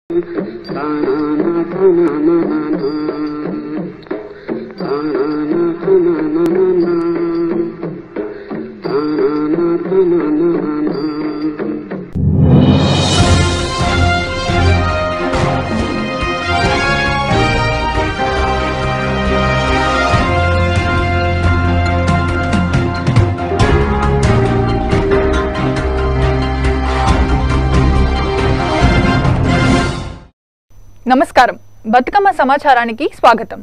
నమస్కారం బతుకమ్మ సమాచారానికి స్వాగతం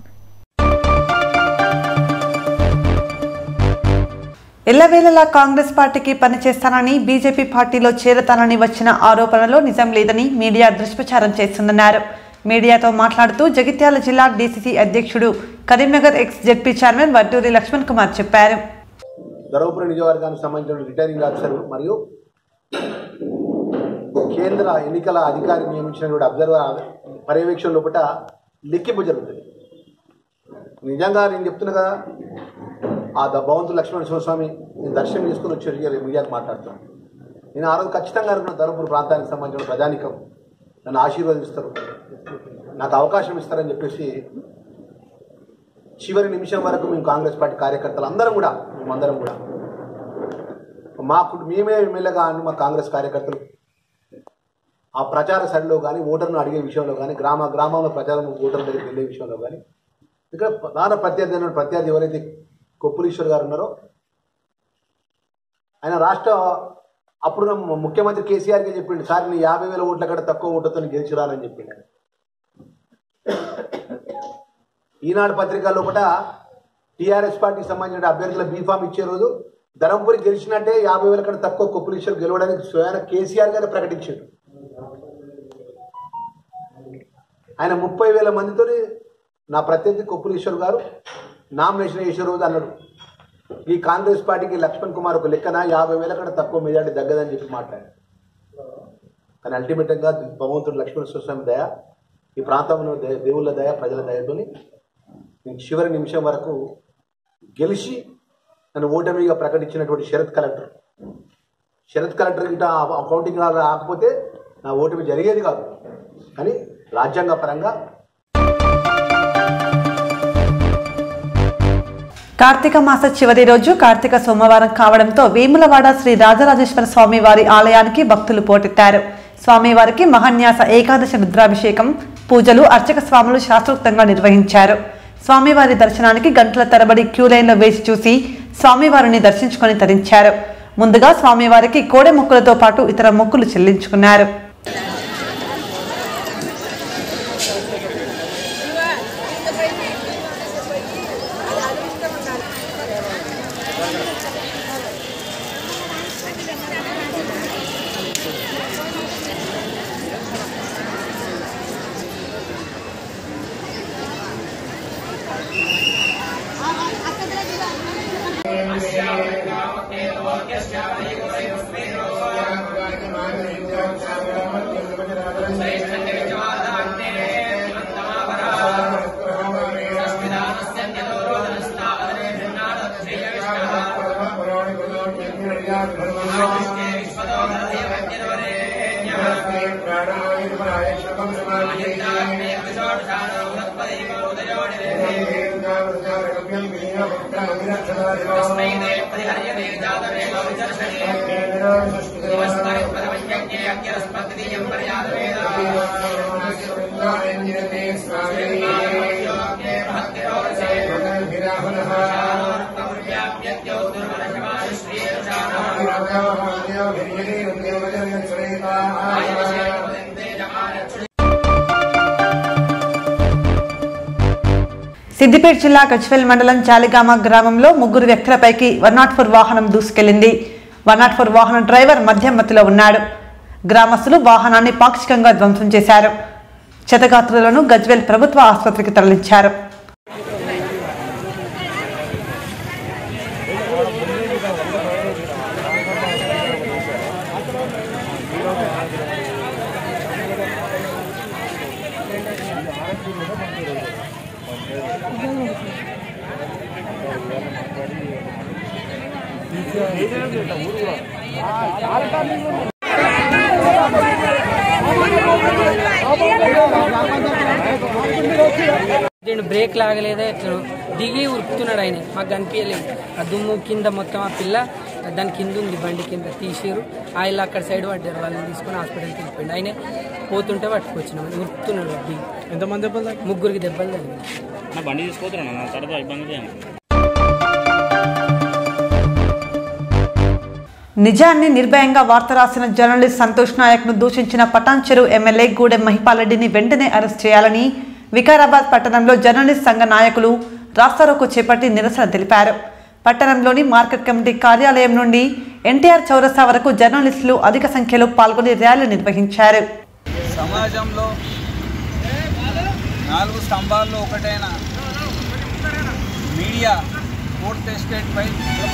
ఎల్లవేళలా కాంగ్రెస్ పార్టీకి పనిచేస్తానని బీజేపీ పార్టీలో చేరతానని వచ్చిన ఆరోపణలో నిజం లేదని మీడియా దుష్ప్రచారం చేస్తుందన్నారు మీడియాతో మాట్లాడుతూ జగిత్యాల జిల్లా డీసీసీ అధ్యక్షుడు Karimnagar ex ZP chairman Vadduri Laxman Kumar చెప్పారు ధర్మపురి నియోజకవర్గానికి సంబంధించిన రిటైరింగ్ ఆఫీసర్ మరియు కేంద్ర ఎన్నికల అధికారి నియమించినటువంటి అబ్జర్వర్ పర్యవేక్షణ లోపల లెక్కింపు జరుగుతుంది నిజంగా నేను చెప్తున్నా కదా ఆ ద భగవంతు లక్ష్మణ శివస్వామి నేను దర్శనం చేసుకుని వచ్చి ఇవాళ మీడియాకు మాట్లాడుతున్నాను నేను ఆ రోజు ఖచ్చితంగా అనుకున్న ధర్మపురి ప్రాంతానికి సంబంధించిన ప్రజానికం నన్ను ఆశీర్వదిస్తారు నాకు అవకాశం ఇస్తారని చెప్పేసి చివరి నిమిషం వరకు మేము కాంగ్రెస్ పార్టీ కార్యకర్తలు అందరం కూడా మేమందరం కూడా మా కుటుంబ మేమే ఎమ్మెల్యేగా అని మా కాంగ్రెస్ కార్యకర్తలు ఆ ప్రచార సరిలో కానీ ఓటర్ను అడిగే విషయంలో కానీ గ్రామ గ్రామంలో ప్రచారం ఓటర్ల దగ్గరికి వెళ్ళే విషయంలో కానీ ఇక్కడ ప్రధాన ప్రత్యర్థి అయిన ప్రత్యర్థి ఎవరైతే కొప్పులీశ్వర్ గారు ఉన్నారో ఆయన రాష్ట్ర అప్పుడు ముఖ్యమంత్రి కేసీఆర్కి చెప్పిండు సార్ నీ యాభై వేల ఓట్ల కంటే తక్కువ ఓట్లతో గెలిచిరానని చెప్పిండు ఆయన. ఈనాడు పత్రిక లోపల టీఆర్ఎస్ పార్టీకి సంబంధించిన అభ్యర్థుల బీఫామ్ ఇచ్చే రోజు ధరంపురి గెలిచినట్టే యాభై వేల కంటే తక్కువ కొప్పులీశ్వర్ గెలవడానికి స్వయాన కేసీఆర్ గారు ప్రకటించారు ఆయన ముప్పై వేల మందితోని నా ప్రత్యర్థి కొప్పులీశ్వర్ గారు నామినేషన్ వేసే రోజు అన్నాడు ఈ కాంగ్రెస్ పార్టీకి లక్ష్మణ్ కుమార్ ఒక లెక్కన యాభై వేల కంటే తక్కువ మెజార్టీ దగ్గదని చెప్పి మాట్లాడారు కానీ అల్టిమేట్గా భగవంతుడు లక్ష్మణ స్వామి దయ ఈ ప్రాంతంలో దయ- దేవుళ్ళ దయ ప్రజల దయతోని నేను చివరి నిమిషం వరకు గెలిచి నన్ను ఓటమిగా ప్రకటించినటువంటి శరత్ కలెక్టర్ శరత్ కలెక్టర్ గిట్ట అకౌంటింగ్ రాకపోతే నా ఓటమి జరిగేది కాదు కానీ రాజ్యాంగ పరంగా కార్తీక మాస చివరి రోజు కార్తీక సోమవారం కావడంతో వేములవాడ శ్రీ రాజరాజేశ్వర స్వామి వారి ఆలయానికి భక్తులు పోటెత్తారు స్వామివారికి మహాన్యాస ఏకాదశి రుద్రాభిషేకం పూజలు అర్చక స్వాములు శాస్త్రోక్తంగా నిర్వహించారు స్వామివారి దర్శనానికి గంటల తరబడి క్యూ లైన్లో వేచి చూసి స్వామివారిని దర్శించుకొని తరించారు ముందుగా స్వామివారికి కోడె మొక్కులతో పాటు ఇతర మొక్కులు చెల్లించుకున్నారు సిద్దిపేట జిల్లా గజ్వెల్ మండలం చాలిగామ గ్రామంలో ముగ్గురు వ్యక్తులపైకి వన్ నాట్ ఫోర్ వాహనం దూసుకెళ్లింది వన్ నాట్ ఫోర్ వాహనం డ్రైవర్ మద్యం మత్తులో ఉన్నాడు గ్రామస్తులు వాహనాన్ని పాక్షికంగా ధ్వంసం చేశారు క్షతగాత్రులను గజ్వెల్ ప్రభుత్వ ఆసుపత్రికి తరలించారు ఆ నేను బ్రేక్ లాగలేదా ఎట్లా దిగి ఉరుకుతున్నాడు ఆయన మాకు కనిపించలేదు ఆ దుమ్ము కింద మొత్తం ఆ పిల్ల దాని కింద ఉంది బండి కింద తీసిరు ఆయన అక్కడ సైడ్ పడ్డారు వాళ్ళని తీసుకొని హాస్పిటల్కి వెళ్ళిపోయింది ఆయన పోతుంటే పట్టుకొచ్చినాం ఉరుకుతున్నాడు దిగి ఎంతమంది దెబ్బలు ముగ్గురికి దెబ్బలు తగిలింది నా బండి తీసుకోతున్నా నా తర్వాత ఇబ్బంది చేయండి నిజాన్ని నిర్భయంగా వార్త రాసిన జర్నలిస్ట్ సంతోష్ నాయక్ ను దూషించిన పటాన్చెరు ఎమ్మెల్యే గూడెం మహిపాలరెడ్డిని వెంటనే అరెస్ట్ చేయాలని వికారాబాద్ పట్టణంలో జర్నలిస్ట్ సంఘ నాయకులు రాస్తారోకు చేపట్టి నిరసన తెలిపారు పట్టణంలోని మార్కెట్ కమిటీ కార్యాలయం నుండి ఎన్టీఆర్ చౌరస్తా వరకు జర్నలిస్టులు అధిక సంఖ్యలో పాల్గొని ర్యాలీ నిర్వహించారు సమాజంలో నాలుగు స్తంభాల్లో ఒకటైన మీడియా ఫోర్త్ ఎస్టేట్ పై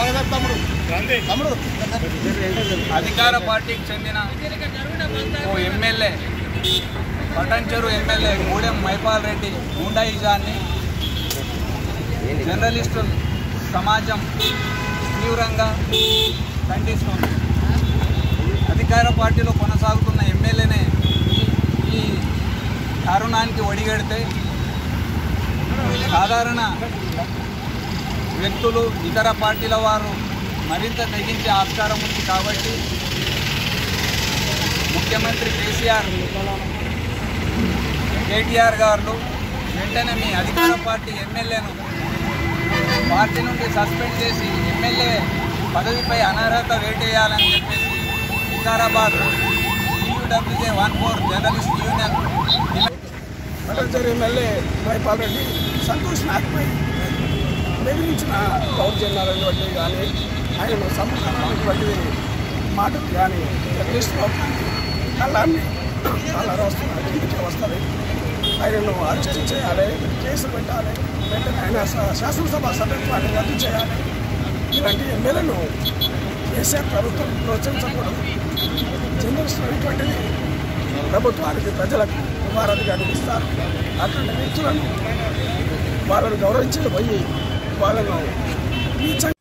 అధికార పార్టీకి చెందిన ఓ ఎమ్మెల్యే పటంచెరు ఎమ్మెల్యే గూడెం మైపాల్ రెడ్డి గుండాయిజాన్ని జర్నలిస్టు సమాజం తీవ్రంగా ఖండిస్తుంది అధికార పార్టీలో కొనసాగుతున్న ఎమ్మెల్యేనే ఈ దారుణానికి ఒడిగడితే సాధారణ వ్యక్తులు ఇతర పార్టీల వారు మరింత తెగించే ఆస్కారం ఉంది కాబట్టి ముఖ్యమంత్రి కేసీఆర్ కేటీఆర్ గారు వెంటనే మీ అధికార పార్టీ ఎమ్మెల్యేను పార్టీ నుండి సస్పెండ్ చేసి ఎమ్మెల్యే పదవిపై అనర్హత వేటేయాలని చెప్పేసి Vikarabad UWJ one four journalist union Patancheru MLA Mahipal Reddy Santosh నాగ్పై బెదిరించిన దౌర్జన్యాలను బట్టి కానీ ఆయన సంస్కారానికి బట్టి మాటలు కానీ జర్నలిస్ట్ కళ్ళాన్ని చాలా రాస్తున్నారు ఇంటికి వస్తారు ఆయనను అరెస్ట్ చేయాలి కేసు పెట్టాలి వెంటనే ఆయన శా- శాసనసభ సభ్యత్వాన్ని రద్దు చేయాలి ఇలాంటి ఎమ్మెల్యేను కేసీఆర్ ప్రభుత్వం ప్రోత్సహించకూడదు జర్నలిస్టులు ఇటువంటిది ప్రభుత్వానికి ప్రజలకు వారధిగా అనిపిస్తారు అటువంటి వ్యక్తులను వాళ్ళను గౌరవించి పోయి వాళ్ళను నీచంగా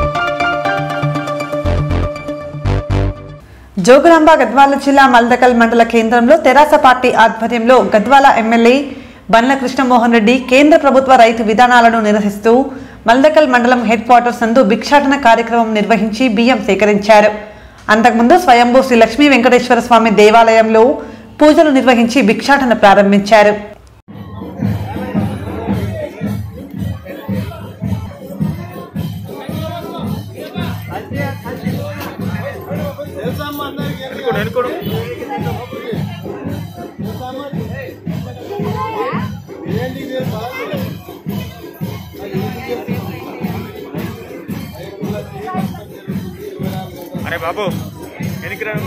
జోగులాంబ గద్వాల జిల్లా మల్దకల్ మండల కేంద్రంలో తెరాస పార్టీ ఆధ్వర్యంలో గద్వాల ఎమ్మెల్యే బండ్ల కృష్ణమోహన్ రెడ్డి కేంద్ర ప్రభుత్వ రైతు విధానాలను నిరసిస్తూ మల్దకల్ మండలం హెడ్ క్వార్టర్స్ నందు భిక్షాటన కార్యక్రమం నిర్వహించి బియ్యం సేకరించారు అంతకుముందు స్వయంభూ శ్రీ లక్ష్మీ వెంకటేశ్వర స్వామి దేవాలయంలో పూజలు నిర్వహించి భిక్షాటన ప్రారంభించారు అరే బాబు వెనక్కి రా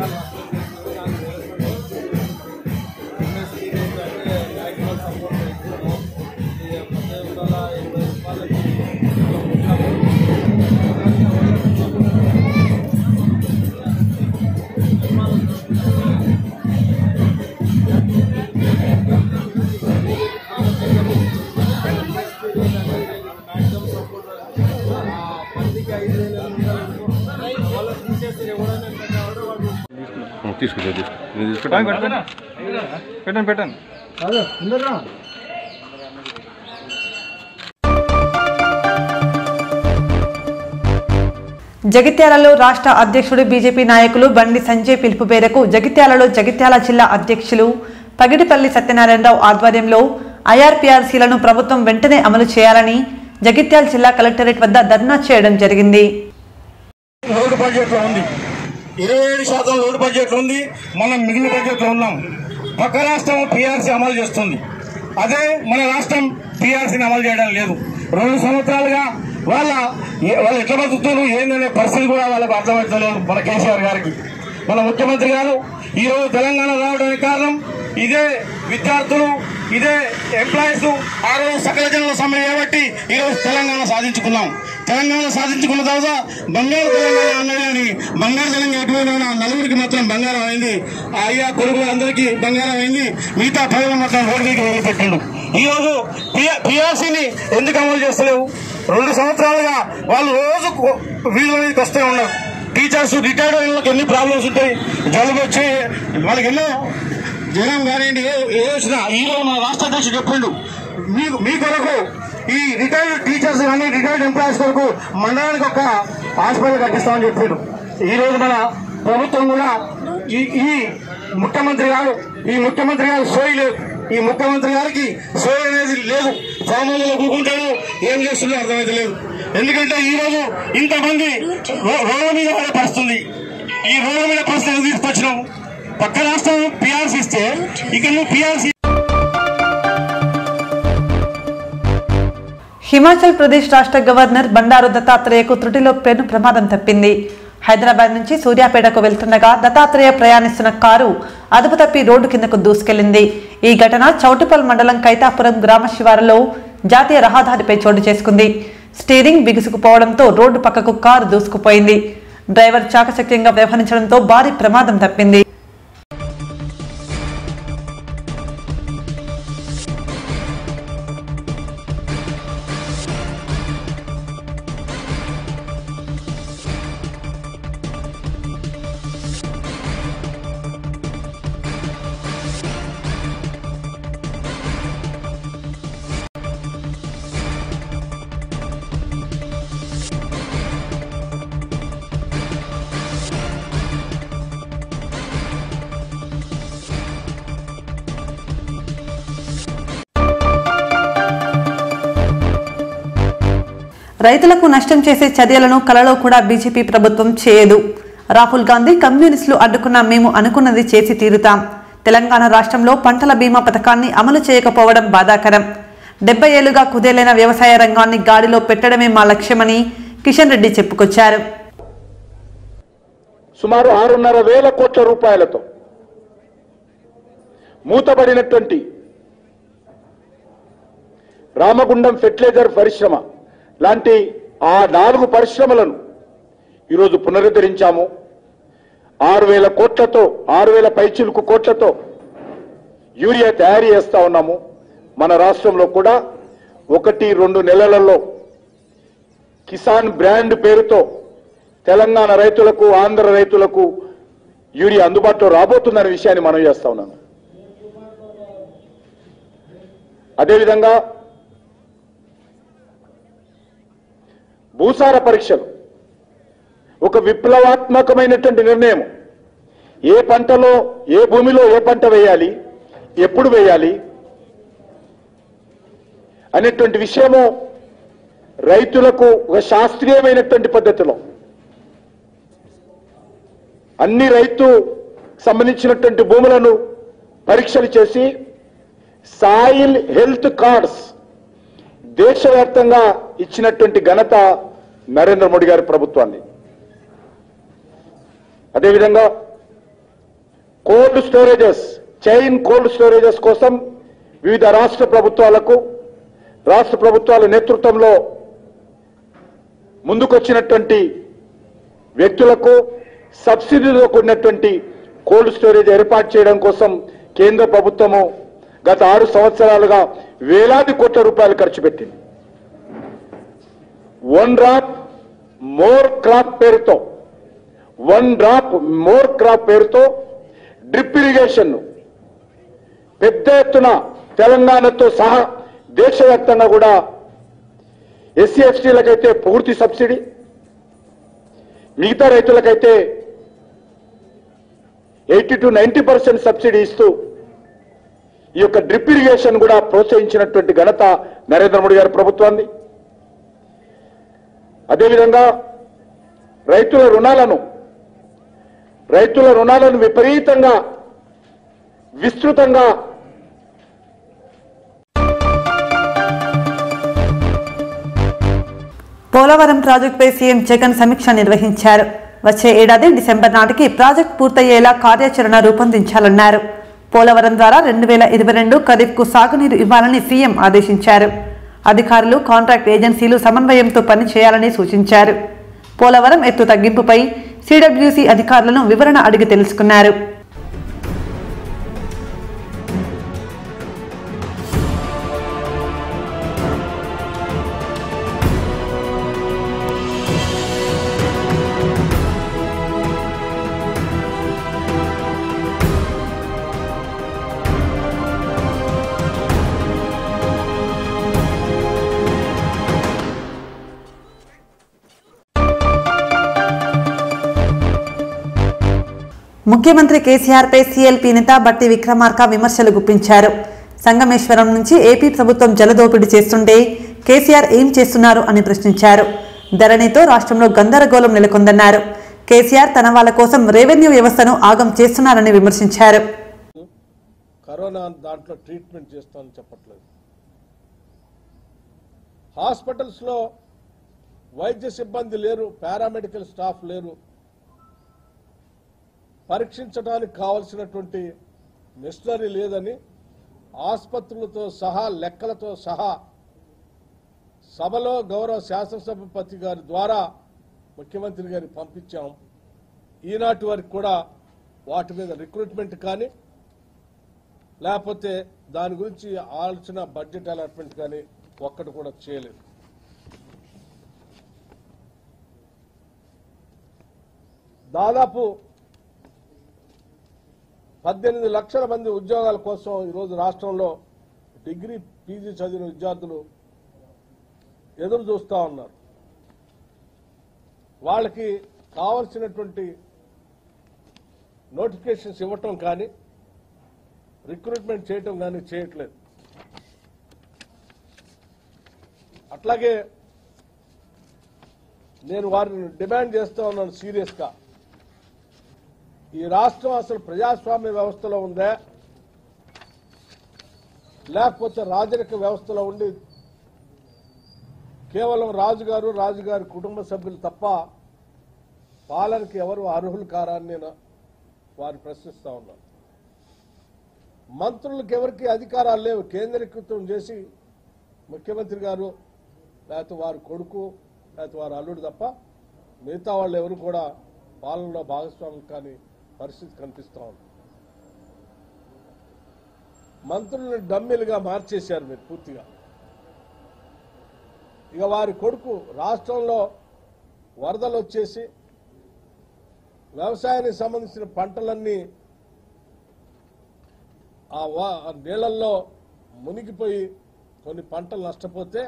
తీసుకుంటా తీసుకుంటా నేను తీసుకుంటా పెట్టండి పెట్టండి జగిత్యాలలో రాష్ట్ర అధ్యక్షుడు బీజేపీ నాయకులు బండి సంజయ్ పిలుపు మేరకు జగిత్యాలలో జగిత్యాల జిల్లా అధ్యక్షులు పగిడిపల్లి సత్యనారాయణరావు ఆధ్వర్యంలో ఐఆర్పీఆర్సీలను ప్రభుత్వం వెంటనే అమలు చేయాలని జగిత్యాల జిల్లా కలెక్టరేట్ వద్ద ధర్నా చేయడం జరిగింది లోటు బడ్జెట్ లో ఉంది ఇరవై ఏడు శాతం లోటు బడ్జెట్ లో ఉంది మనం మిగిలిన బడ్జెట్ లో ఉన్నాం పక్క రాష్ట్రం పీఆర్సీ అమలు చేస్తుంది అదే మన రాష్ట్రం పీఆర్సీని అమలు చేయడం లేదు రెండు సంవత్సరాలుగా వాళ్ళ ఏ- వాళ్ళు ఎట్లా బతుకుతున్నారు ఏందనే పరిస్థితి కూడా వాళ్ళకు అర్థమవుతలేదు మన కేసీఆర్ గారికి మన ముఖ్యమంత్రి గారు ఈ రోజు తెలంగాణ రావడానికి కారణం ఇదే విద్యార్థులు ఇదే ఎంప్లాయీస్ ఆ రోజు సకల జనుల సమ్మె కాబట్టి ఈ రోజు తెలంగాణ సాధించుకున్నాం తెలంగాణ సాధించుకున్న తర్వాత బంగారు తెలంగాణ అన్నది అని బంగారు తెలంగాణ ఎటువైనా నలుగురికి మాత్రం బంగారం అయింది ఆ అయ్యా కొడుకులందరికీ బంగారం అయింది మిగతా ప్రజలు మాత్రం రోడ్డుకి వదిలిపెట్టిండు ఈ రోజు పిఆర్సీని ఎందుకు అమలు చేస్తలేవు రెండు సంవత్సరాలుగా వాళ్ళు రోజు వీళ్ళ మీదకి వస్తూ ఉన్నారు టీచర్స్ రిటైర్డ్ అయిన వాళ్ళకి ఎన్ని ప్రాబ్లమ్స్ ఉంటాయి జలుబు వచ్చి వాళ్ళకి ఎన్నో జ్వరం కానివ్వండి ఏ ఏ వచ్చినా ఈరోజు మన రాష్ట్ర అధ్యక్షుడు చెప్పిండు మీ మీ కొరకు ఈ రిటైర్డ్ టీచర్స్ కానీ రిటైర్డ్ ఎంప్లాయీస్ కొరకు మండలానికి ఒక హాస్పిటల్ కట్టిస్తామని చెప్పిండు ఈ రోజు మన ప్రభుత్వం కూడా ఈ ఈ ముఖ్యమంత్రి గారు ఈ ముఖ్యమంత్రి గారు సోయి లేదు ఈ ముఖ్యమంత్రి గారికి సోయి అనేది లేదు సామాన్యులు కూకుంటాడు ఏం చేస్తుందో అర్థమైతే లేదు ఎందుకంటే ఈ రోజు ఇంతమంది రో- రోడ్ల మీద పడే పరిస్థితుంది ఈ రోడ్ల మీద పరిస్థితి తీసుకొచ్చినాం పక్క రాష్ట్రం పిఆర్సీ ఇస్తే ఇక నువ్వు పిఆర్సీ హిమాచల్ ప్రదేశ్ రాష్ట్ర గవర్నర్ బండారు దత్తాత్రేయకు త్రుటిలో పెను ప్రమాదం తప్పింది హైదరాబాద్ నుంచి సూర్యాపేటకు వెళ్తుండగా దత్తాత్రేయ ప్రయాణిస్తున్న కారు అదుపు తప్పి రోడ్డు కిందకు దూసుకెళ్లింది ఈ ఘటన చౌటుపల్ మండలం కైతాపురం గ్రామ శివారులో జాతీయ రహదారిపై చోటు చేసుకుంది స్టీరింగ్ బిగుసుకుపోవడంతో రోడ్డు పక్కకు కారు దూసుకుపోయింది డ్రైవర్ చాకచక్యంగా వ్యవహరించడంతో భారీ ప్రమాదం తప్పింది రైతులకు నష్టం చేసే చర్యలను కలలో కూడా బీజేపీ ప్రభుత్వం చేయదు రాహుల్ గాంధీ కమ్యూనిస్టులు అడ్డుకున్న మేము అనుకున్నది చేసి తీరుతాం తెలంగాణ రాష్ట్రంలో పంటల బీమా పథకాన్ని అమలు చేయకపోవడం బాధాకరం డెబ్బై ఏళ్లుగా కుదేలైన వ్యవసాయ రంగాన్ని గాడిలో పెట్టడమే మా లక్ష్యమని కిషన్ రెడ్డి చెప్పుకొచ్చారు సుమారు ఆరున్నర వేల కోట్ల రూపాయలతో మూతబడినటువంటి రామగుండం ఫెర్టిలైజర్ పరిశ్రమ లాంటి ఆ నాలుగు పరిశ్రమలను ఈరోజు పునరుద్ధరించాము ఆరు వేల కోట్లతో ఆరు వేల పైచిలుకు కోట్లతో యూరియా తయారు చేస్తా ఉన్నాము మన రాష్ట్రంలో కూడా ఒకటి రెండు నెలలలో కిసాన్ బ్రాండ్ పేరుతో తెలంగాణ రైతులకు ఆంధ్ర రైతులకు యూరియా అందుబాటులో రాబోతుందనే విషయాన్ని మనం చేస్తా ఉన్నాను అదేవిధంగా భూసార పరీక్షలు ఒక విప్లవాత్మకమైనటువంటి నిర్ణయం ఏ పంటలో ఏ భూమిలో ఏ పంట వేయాలి ఎప్పుడు వేయాలి అనేటువంటి విషయము రైతులకు ఒక శాస్త్రీయమైనటువంటి పద్ధతిలో అన్ని రైతు సంబంధించినటువంటి భూములను పరీక్షలు చేసి సాయిల్ హెల్త్ కార్డ్స్ దేశవ్యాప్తంగా ఇచ్చినటువంటి ఘనత నరేంద్ర మోడీ గారి ప్రభుత్వాన్ని అదేవిధంగా cold storages chain cold storages కోసం వివిధ రాష్ట్ర ప్రభుత్వాలకు రాష్ట్ర ప్రభుత్వాల నేతృత్వంలో ముందుకొచ్చినటువంటి వ్యక్తులకు సబ్సిడీతో కూడినటువంటి కోల్డ్ స్టోరేజ్ ఏర్పాటు చేయడం కోసం కేంద్ర ప్రభుత్వము గత ఆరు సంవత్సరాలుగా వేలాది కోట్ల రూపాయలు ఖర్చు పెట్టింది వన్ డ్రాప్ మోర్ క్రాప్ పేరుతో వన్ డ్రాప్ మోర్ క్రాప్ పేరుతో డ్రిప్ ఇరిగేషన్ పెద్ద ఎత్తున తెలంగాణతో సహా దేశవ్యాప్తంగా కూడా ఎస్సీ ఎస్టీలకైతే పూర్తి సబ్సిడీ మిగతా రైతులకైతే eighty to ninety percent subsidy ఇస్తూ ఈ యొక్క డ్రిప్ ఇరిగేషన్ కూడా ప్రోత్సహించినటువంటి ఘనత నరేంద్ర మోడీ గారి ప్రభుత్వాన్ని అదేవిధంగా రైతుల రుణాలను రైతుల రుణాలను విపరీతంగా విస్తృతంగా పోలవరం ప్రాజెక్టుపై సీఎం జగన్ సమీక్ష నిర్వహించారు వచ్చే ఏడాది డిసెంబర్ నాటికి ప్రాజెక్టు పూర్తయ్యేలా కార్యాచరణ రూపొందించాలన్నారు పోలవరం ద్వారా రెండు వేల ఇరవై రెండు ఖరీఫ్కు సాగునీరు ఇవ్వాలని సీఎం ఆదేశించారు అధికారులు కాంట్రాక్ట్ ఏజెన్సీలు సమన్వయంతో పనిచేయాలని సూచించారు పోలవరం ఎత్తు తగ్గింపుపై సిడబ్ల్యూసీ అధికారులను వివరణ అడిగి తెలుసుకున్నారు ముఖ్యమంత్రి కేసీఆర్పై సీఎల్పీ నేత బట్టి విక్రమార్క విమర్శలు గుప్పించారు సంగమేశ్వరం నుంచి ఏపీ ప్రభుత్వం జలదోపిడీ చేస్తుంటే కేసీఆర్ ఏం చేస్తున్నారు అని ప్రశ్నించారు ధరణితో రాష్ట్రంలో గందరగోళం నెలకొందన్నారు కేసీఆర్ తన వాళ్ళ కోసం రెవెన్యూ వ్యవస్థను ఆగం చేస్తున్నారని విమర్శించారు కరోనా దాంట్లో ట్రీట్మెంట్ చేస్తామని చెప్పట్లేదు హాస్పిటల్స్లో వైద్య సిబ్బంది లేరు పారామెడికల్ స్టాఫ్ లేరు పరీక్షించడానికి కావలసినటువంటి మిషనరీ లేదని ఆసుపత్రులతో సహా లెక్కలతో సహా సభలో గౌరవ శాసనసభాపతి గారి ద్వారా ముఖ్యమంత్రి గారికి పంపించాం ఈనాటి వరకు కూడా వాటి మీద రిక్రూట్మెంట్ కానీ లేకపోతే దాని గురించి ఆలోచన బడ్జెట్ అలాట్మెంట్ కానీ ఒక్కటి కూడా చేయలేదు దాదాపు పద్దెనిమిది లక్షల మంది ఉద్యోగాల కోసం ఈరోజు రాష్ట్రంలో డిగ్రీ పీజీ చదివిన విద్యార్థులు ఎదురు చూస్తూ ఉన్నారు వాళ్ళకి కావలసినటువంటి నోటిఫికేషన్స్ ఇవ్వటం కానీ రిక్రూట్మెంట్ చేయటం కానీ చేయట్లేదు అట్లాగే నేను వారిని డిమాండ్ చేస్తూ ఉన్నాను సీరియస్గా ఈ రాష్ట్రం అసలు ప్రజాస్వామ్య వ్యవస్థలో ఉందా లేకపోతే రాజరిక వ్యవస్థలో ఉండి కేవలం రాజుగారు రాజుగారి కుటుంబ సభ్యులు తప్ప పాలనకి ఎవరు అర్హులు కారా అని నేను వారు ప్రశ్నిస్తా ఉన్నాను మంత్రులకు ఎవరికి అధికారాలు లేవు కేంద్రీకృతం చేసి ముఖ్యమంత్రి గారు లేకపోతే వారి కొడుకు లేకపోతే వారి అల్లుడు తప్ప మిగతా వాళ్ళు ఎవరు కూడా పాలనలో భాగస్వామ్యం కాని పరిస్థితి కనిపిస్తా ఉంది మంత్రులను డమ్మిలుగా మార్చేశారు మీరు పూర్తిగా ఇక వారి కొడుకు రాష్ట్రంలో వరదలు వచ్చేసి వ్యవసాయానికి సంబంధించిన పంటలన్నీ ఆ వా- ఆ నీళ్ళల్లో మునిగిపోయి కొన్ని పంటలు నష్టపోతే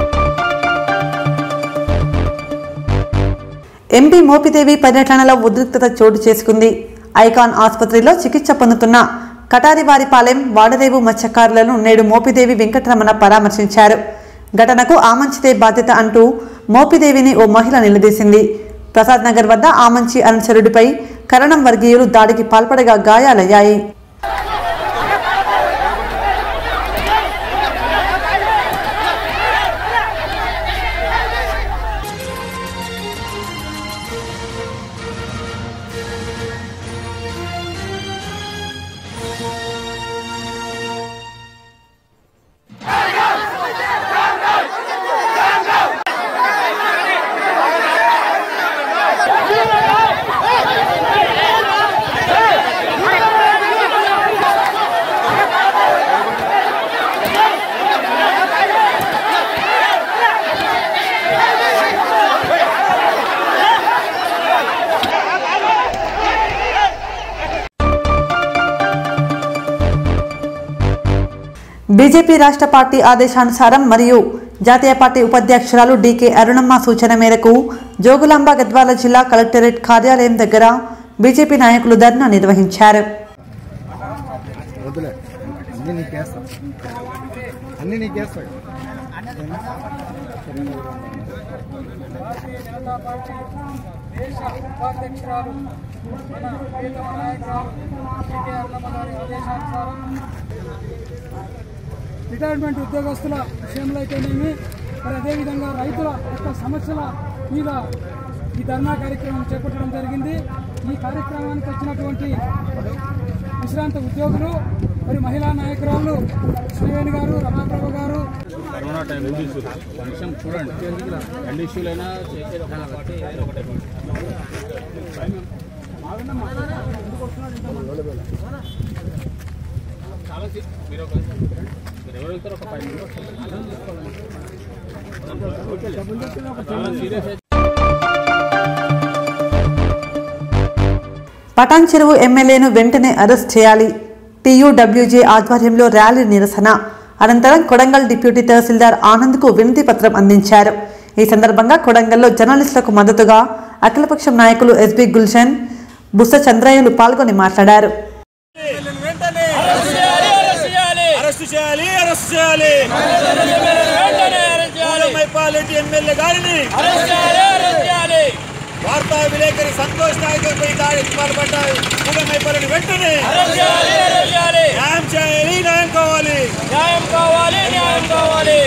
ఎంపీ మోపిదేవి పర్యటనలో ఉద్రిక్తత చోటు చేసుకుంది ఐకాన్ ఆసుపత్రిలో చికిత్స పొందుతున్న కటారివారిపాలెం వాడరేవు మత్స్యకారులను నేడు మోపిదేవి వెంకటరమణ పరామర్శించారు ఘటనకు ఆమంచితే బాధ్యత అంటూ మోపిదేవిని ఓ మహిళ నిలదీసింది ప్రసాద్ నగర్ వద్ద ఆమంచి అనుచరుడిపై కరణం వర్గీయులు దాడికి పాల్పడగా గాయాలయ్యాయి బీజేపీ రాష్ట్ర పార్టీ ఆదేశానుసారం మరియు జాతీయ పార్టీ ఉపాధ్యక్షురాలు డీకే అరుణమ్మ సూచన మేరకు జోగులాంబ గద్వాల జిల్లా కలెక్టరేట్ కార్యాలయం దగ్గర బీజేపీ నాయకులు ధర్నా నిర్వహించారు వదిలే అన్ని నీకేస్తా అన్ని నీకేస్తాడు దేశ ఉపాధ్యక్షురాలు మన ప్రియతమ నాయకురాలు కె అన్నమ్మ గారి ఆదేశానుసారం రిటైర్మెంట్ ఉద్యోగస్తుల విషయంలో అయితేనేమి మరి అదేవిధంగా రైతుల యొక్క సమస్యల మీద ఈ ధర్నా కార్యక్రమం చేపట్టడం జరిగింది ఈ కార్యక్రమానికి వచ్చినటువంటి విశ్రాంత ఉద్యోగులు మరి మహిళా నాయకురాలు శ్రీవేణి గారు రమాప్రభ గారు కరోనా టైం ఇష్యూస్ కొంచెం చూడండి రెండు ఇష్యూలైనా చేసేది కాబట్టి ఏదో ఒకటి చాలా సీ- మీరు ఒక మీరు ఎవరు వెళ్తారు ఒక ఫైవ్ మినిట్స్ చాలా సీరియస్ అయితే పటాన్ చెరువు ఎమ్మెల్యేను వెంటనే అరెస్ట్ చేయాలి టీయూడబ్ల్యూజే ఆధ్వర్యంలో ర్యాలీ నిరసన అనంతరం కొడంగల్ డిప్యూటీ తహసీల్దార్ ఆనంద్కు వినతి పత్రం అందించారు ఈ సందర్భంగా కొడంగల్లో జర్నలిస్టులకు మద్దతుగా అఖిలపక్షం నాయకులు ఎస్బి గుల్షన్ బుస్స చంద్రయ్యలు పాల్గొని మాట్లాడారు అరెస్ట్ చేయాలి అరెస్ట్ చేయాలి మైపాలెడ్డి ఎమ్మెల్యే గారిని వార్తా విలేకరి సంతోష్ నాయకులపై దాడికి పాల్పడ్డారు మైపాలని వెంటనే న్యాయం చేయాలి న్యాయం కావాలి న్యాయం కావాలి న్యాయం కావాలి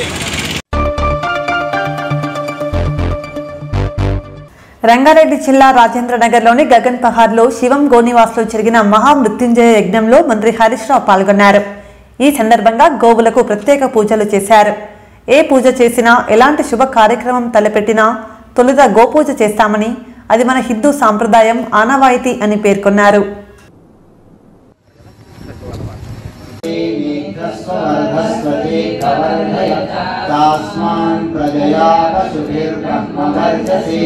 రంగారెడ్డి జిల్లా రాజేంద్ర నగర్లోని గగన్ పహార్లో శివం గోనివాస్లో జరిగిన మహామృత్యుంజయ యజ్ఞంలో మంత్రి హరీష్ రావు పాల్గొన్నారు ఈ సందర్భంగా గోవులకు ప్రత్యేక పూజలు చేశారు ఏ పూజ చేసినా ఎలాంటి శుభ కార్యక్రమం తలపెట్టినా తొలుత గోపూజ చేస్తామని అది మన హిందూ సాంప్రదాయం ఆనవాయితీ అని పేర్కొన్నారు तास्मान् प्रजया पशुभिर्ब्रह्मवर्चसि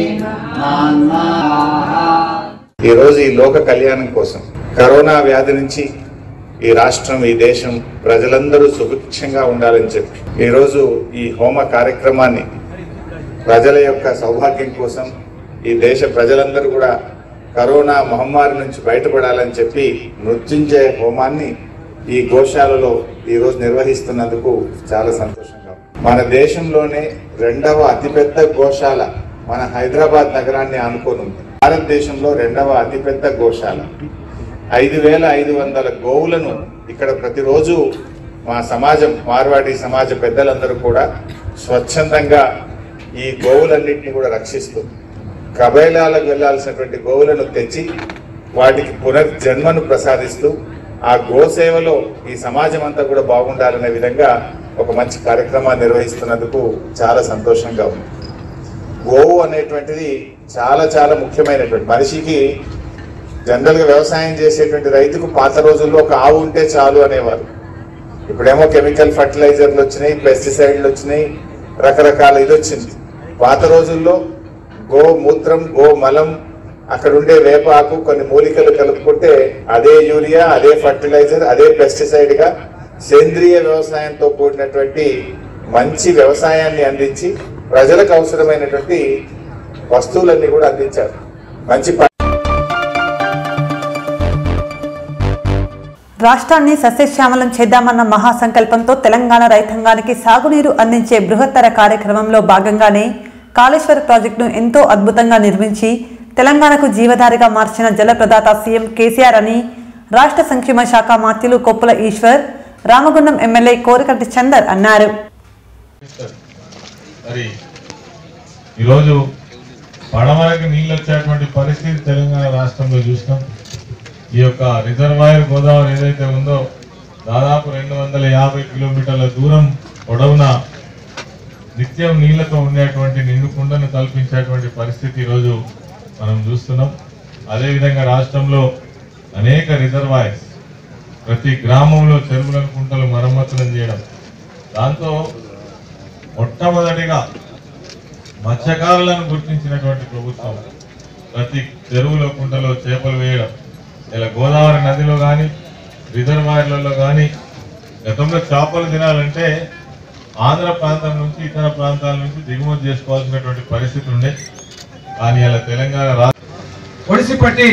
ఈ రోజు ఈ లోక కళ్యాణం కోసం కరోనా వ్యాధి నుంచి ఈ రాష్ట్రం ఈ దేశం ప్రజలందరూ సుభిక్షంగా ఉండాలని చెప్పి ఈరోజు ఈ హోమ కార్యక్రమాన్ని ప్రజల యొక్క సౌభాగ్యం కోసం ఈ దేశ ప్రజలందరూ కూడా కరోనా మహమ్మారి నుంచి బయటపడాలని చెప్పి మృత్యుంజయ హోమాన్ని ఈ గోశాలలో ఈరోజు నిర్వహిస్తున్నందుకు చాలా సంతోషంగా ఉంది. మన దేశంలోనే రెండవ అతిపెద్ద గోశాల మన హైదరాబాద్ నగరాన్ని ఆనుకొని ఉంది భారతదేశంలో రెండవ అతిపెద్ద గోశాల ఐదు వేల ఐదు వందల గోవులను ఇక్కడ ప్రతిరోజు మా సమాజం మార్వాడి సమాజ పెద్దలందరూ కూడా స్వచ్ఛందంగా ఈ గోవులన్నింటినీ కూడా రక్షిస్తూ కబైలాలకు వెళ్లాల్సినటువంటి గోవులను తెచ్చి వాటికి పునర్జన్మను ప్రసాదిస్తూ ఆ గోసేవలో ఈ సమాజం అంతా కూడా బాగుండాలనే విధంగా ఒక మంచి కార్యక్రమాన్ని నిర్వహిస్తున్నందుకు చాలా సంతోషంగా ఉంది గోవు అనేటువంటిది చాలా చాలా ముఖ్యమైనటువంటి మనిషికి జనరల్గా వ్యవసాయం చేసేటువంటి రైతుకు పాత రోజుల్లో ఒక ఆవు ఉంటే చాలు అనేవారు ఇప్పుడేమో కెమికల్ ఫర్టిలైజర్లు వచ్చినాయి పెస్టిసైడ్లు వచ్చినాయి రకరకాల ఇది వచ్చింది పాత రోజుల్లో గో మూత్రం గో మలం అక్కడ ఉండే వేపాకు కొన్ని మూలికలు కలుపుకుంటే అదే యూరియా అదే ఫర్టిలైజర్ అదే పెస్టిసైడ్ గా సేంద్రియ వ్యవసాయంతో కూడినటువంటి మంచి వ్యవసాయాన్ని అందించి ప్రజలకు అవసరమైనటువంటి వస్తువులన్నీ కూడా అందించారు మంచి ప- రాష్ట్రాన్ని సస్యశ్యామలం చేద్దామన్న మహాసంకల్పంతో తెలంగాణ రైతాంగానికి సాగునీరు అందించే బృహత్తర కార్యక్రమంలో భాగంగానే కాళేశ్వర ప్రాజెక్టును ఎంతో అద్భుతంగా నిర్మించి తెలంగాణకు జీవధారిగా మార్చిన జలప్రదాత సీఎం కేసీఆర్ అని రాష్ట్ర సంక్షేమ శాఖ మాత్యులు కొప్పుల ఈశ్వర్ రామగుండం ఎమ్మెల్యే కోరికటి చందర్ అన్నారు మరి ఈరోజు పడమరకు నీళ్ళు వచ్చేటువంటి పరిస్థితి తెలంగాణ రాష్ట్రంలో చూసినాం ఈ యొక్క రిజర్వాయర్ గోదావరి ఏదైతే ఉందో దాదాపు రెండు వందల యాభై కిలోమీటర్ల దూరం పొడవున నిత్యం నీళ్లతో ఉండేటువంటి నిండు కుండను కల్పించేటువంటి పరిస్థితి ఈరోజు మనం చూస్తున్నాం అదేవిధంగా రాష్ట్రంలో అనేక రిజర్వాయర్స్ ప్రతి గ్రామంలో చెరువులను కుంటలు మరమ్మతులను చేయడం దాంతో మొట్టమొదటిగా మత్స్యకారులను గుర్తించినటువంటి ప్రభుత్వం ప్రతి చెరువులో కుంటలో చేపలు వేయడం ఇలా గోదావరి నదిలో కానీ రిజర్వాయర్లలో కానీ గతంలో చేపలు తినాలంటే ఆంధ్ర ప్రాంతం నుంచి ఇతర ప్రాంతాల నుంచి దిగుమతి చేసుకోవాల్సినటువంటి పరిస్థితి ఉండే కానీ ఇలా తెలంగాణ రాష్ట్ర ఒడిసి పట్టి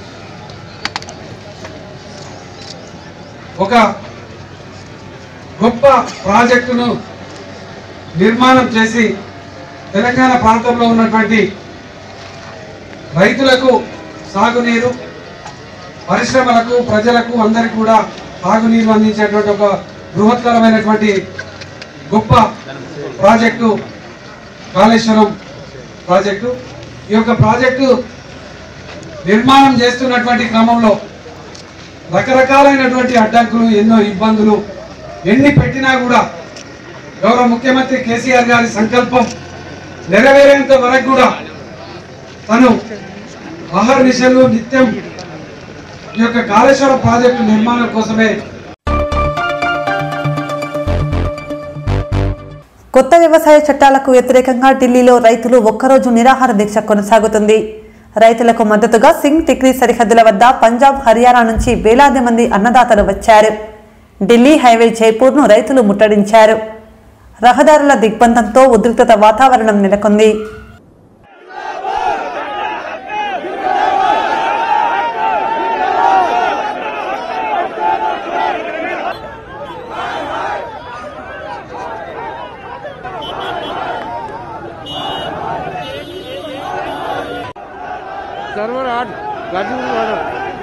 ఒక గొప్ప ప్రాజెక్టును నిర్మాణం చేసి తెలంగాణ ప్రాంతంలో ఉన్నటువంటి రైతులకు సాగునీరు పరిశ్రమలకు ప్రజలకు అందరికీ కూడా తాగునీరు అందించేటువంటి ఒక బృహత్తరమైనటువంటి గొప్ప ప్రాజెక్టు కాళేశ్వరం ప్రాజెక్టు ఈ యొక్క ప్రాజెక్టు నిర్మాణం చేస్తున్నటువంటి క్రమంలో రకరకాలైనటువంటి అడ్డంకులు ఎన్నో ఇబ్బందులు ఎన్ని పెట్టినా కూడా గౌరవ ముఖ్యమంత్రి కేసీఆర్ గారి సంకల్పం నెరవేరేంత వరకు కూడా తను అహర్నిశలు నిత్యం ఈ యొక్క కాళేశ్వరం ప్రాజెక్టు నిర్మాణం కోసమే కొత్త వ్యవసాయ చట్టాలకు వ్యతిరేకంగా ఢిల్లీలో రైతులు ఒక్కరోజు నిరాహార దీక్ష కొనసాగుతుంది రైతులకు మద్దతుగా సింగ్ టిక్రీ సరిహద్దుల వద్ద పంజాబ్ హర్యానా నుంచి వేలాది మంది అన్నదాతలు వచ్చారు ఢిల్లీ హైవే జైపూర్ను రైతులు ముట్టడించారు రహదారుల దిగ్బంధంతో ఉద్రిక్తత వాతావరణం నెలకొంది సర్వర్ ఆట్ గడ్డి వాడు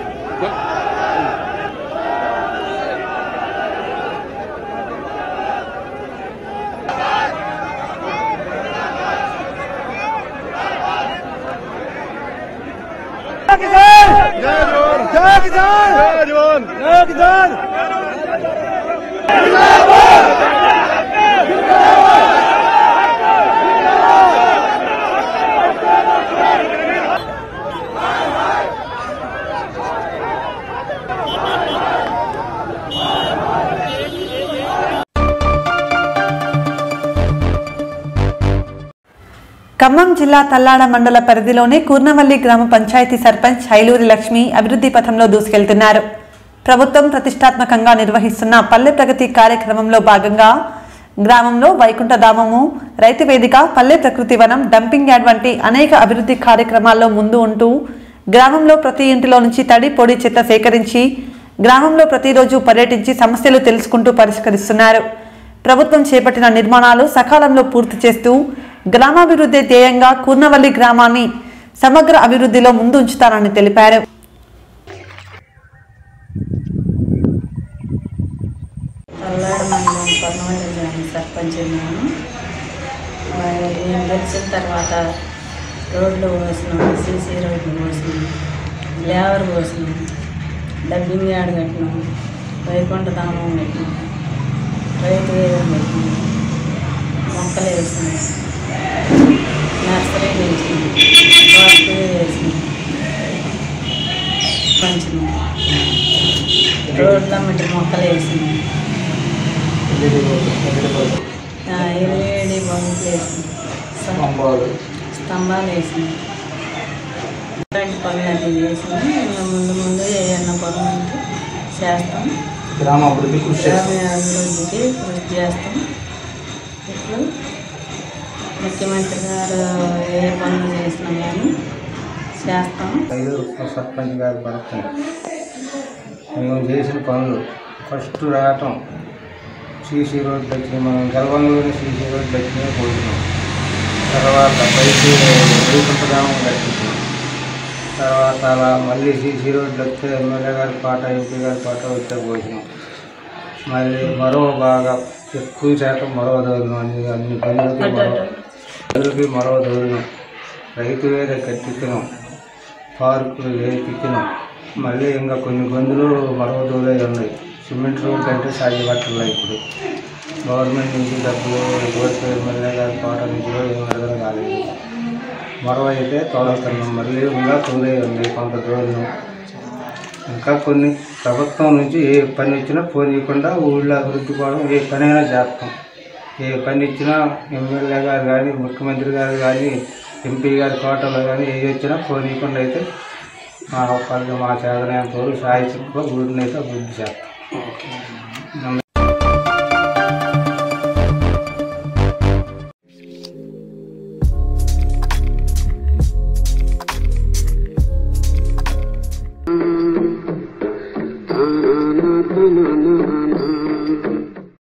ఖమ్మం జిల్లా తల్లాడ మండల పరిధిలోని కూర్నవల్లి గ్రామ పంచాయతీ సర్పంచ్ హైలూరి లక్ష్మి అభివృద్ధి పథంలో దూసుకెళ్తున్నారు ప్రభుత్వం ప్రతిష్టాత్మకంగా నిర్వహిస్తున్న పల్లె ప్రగతి కార్యక్రమంలో భాగంగా గ్రామంలో వైకుంఠధామము రైతు వేదిక పల్లె ప్రకృతి వనం డంపింగ్ యార్డ్ వంటి అనేక అభివృద్ధి కార్యక్రమాల్లో ముందు ఉంటూ గ్రామంలో ప్రతి ఇంటిలో నుంచి తడి పొడి చెత్త సేకరించి గ్రామంలో ప్రతిరోజు పర్యటించి సమస్యలు తెలుసుకుంటూ పరిష్కరిస్తున్నారు ప్రభుత్వం చేపట్టిన నిర్మాణాలు సకాలంలో పూర్తి చేస్తూ గ్రామాభివృద్ధి ధ్యేయంగా కూర్నవల్లి గ్రామాన్ని సమగ్ర అభివృద్ధిలో ముందు ఉంచుతారని తెలిపారు పల్నాడు మండలం పర్నవల్లి గ్రామ సర్పంచ్ ఉన్నాను మరి నేను గెలిచిన తర్వాత రోడ్లు పోసినాం సీసీ రోడ్లు పోసినాం లేవర్ పోసినాం డబ్బింగ్ యార్డ్ కట్టినాం వైకుంఠ ధామం కట్టినాం రైతు వేదం పెట్టినాం మొక్కలు వేసినాం నర్సరీ వేసినాం వాస్తు వేసినాం పంచినాం రోడ్ల మట్టి మొక్కలు వేసినాం ఎల్ఈడి బల్బులు వేసినాం స్తంభాలు స్తంభాలు వేసినాం ఇలాంటి పనులు అన్నీ చేసినాం ఇంకా ముందు ముందు ఏమన్నా పనులు ఉంటే చేస్తాం గ్రామ అభివృద్ధి కృషి చేస్తాం. గ్రామ అభివృద్ధికి కృషి చేస్తాం ఇప్పుడు ముఖ్యమంత్రి గారు ఏ పనులు చేసినా కానీ చేస్తాం ఐదు సర్పంచ్ గారి పడుతుంది మేము చేసిన పనులు ఫస్ట్ రావటం సీసీ రోడ్డు వచ్చినాయి మనం గర్వంలోని సీసీ రోడ్డు వచ్చినాయి పోతున్నాం తర్వాత పైకి రూపగ్రామం కట్టించాం తర్వాత అలా మళ్ళీ సీసీ రోడ్డు వస్తే ఎమ్మెల్యే గారి పాట ఎంపీ గారి పాట వస్తే పోసినాం మళ్ళీ మరో బాగా ఎక్కువ శాతం మరో దూరం అన్ని అన్ని పనులకి మరో పనులకి మరో దూరం రైతు వేరే కట్టించినాం పార్కులు వేపించినాం మళ్ళీ ఇంకా కొన్ని గొంతులు మరో దూరే ఉన్నాయి సిమెంట్ రోడ్ అంటే సాధ్యపట్టలే ఇప్పుడు గవర్నమెంట్ నుంచి డబ్బులు కోర్టు ఎమ్మెల్యే గారి పాట నుంచి కూడా ఏం విడుదల కాలేదు మరో అయితే తోలుతున్నాం మళ్ళీ ఇంకా తోలే ఉంది కొంత దూరం ఇంకా కొన్ని ప్రభుత్వం నుంచి ఏ పని వచ్చినా పోనీయకుండా ఊళ్ళో అభివృద్ధి కోసం ఏ పనైనా చేస్తాం ఏ పని ఇచ్చినా ఎమ్మెల్యే గారు కానీ ముఖ్యమంత్రి గారు కానీ ఎంపీ గారి కోటలో కానీ ఏ వచ్చినా పోనీయకుండా అయితే మా పనులు మా చేతనైనంత వరకు సాయి చిక్కువ ఊరిని అయితే అభివృద్ధి చేస్తాం